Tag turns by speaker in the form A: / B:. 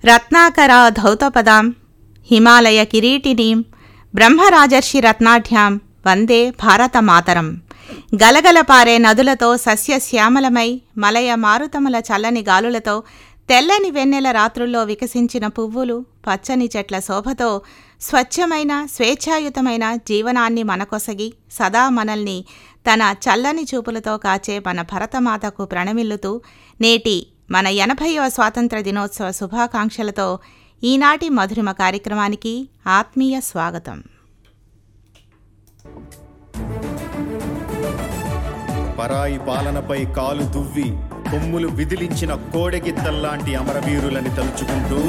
A: రత్నాకర ధౌతపదాం హిమాలయ కిరీటినీం బ్రహ్మరాజర్షి రత్నాఢ్యాం వందే భారతమాతరం గలగల పారే నదులతో సస్యశ్యామలమై మలయ మారుతముల చల్లని గాలులతో తెల్లని వెన్నెల రాత్రుల్లో వికసించిన పువ్వులు పచ్చని చెట్ల శోభతో స్వచ్ఛమైన స్వేచ్ఛాయుతమైన జీవనాన్ని మనకొసగి సదా మనల్ని తన చల్లని చూపులతో కాచే మన భరతమాతకు ప్రణమిల్లుతూ నేటి మన ఎనభైవ స్వాతంత్ర దినోత్సవ శుభాకాంక్షలతో ఈనాటి మధురిమ కార్యక్రమానికి ఆత్మీయ స్వాగతం
B: పరాయి పాలనపై కాలు దువ్వి కొమ్ములు విదిలించిన కోడెగిత్తల్లాంటి అమరవీరులని తలుచుకుంటూ